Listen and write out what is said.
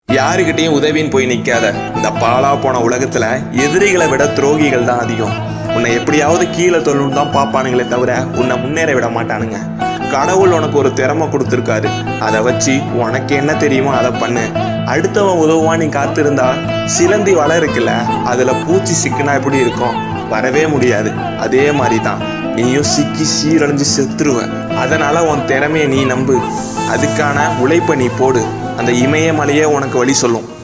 யாருக்கிட்டையும் உதவின்னு போய் நிற்காத இந்த பாலா போன உலகத்துல எதிரிகளை விட துரோகிகள் தான் அதிகம் உன்னை எப்படியாவது கீழே தொல்லணும் தான் பார்ப்பானுங்களே தவிர உன்னை முன்னேற விட மாட்டானுங்க கடவுள் உனக்கு ஒரு திறமை கொடுத்துருக்காரு அதை வச்சு உனக்கு என்ன தெரியுமோ அதை பண்ணு அடுத்தவன் உதவுவான் நீ காத்திருந்தா சிலந்தி வலை இருக்குல்ல அதுல பூச்சி சிக்கினா எப்படி இருக்கும் வரவே முடியாது அதே மாதிரி தான் நீயும் சிக்கி சீரழிஞ்சு செத்துருவ அதனால உன் திறமையை நீ நம்பு அதுக்கான உழைப்பை நீ போடு அந்த இமயமலையே உனக்கு வழி சொல்லும்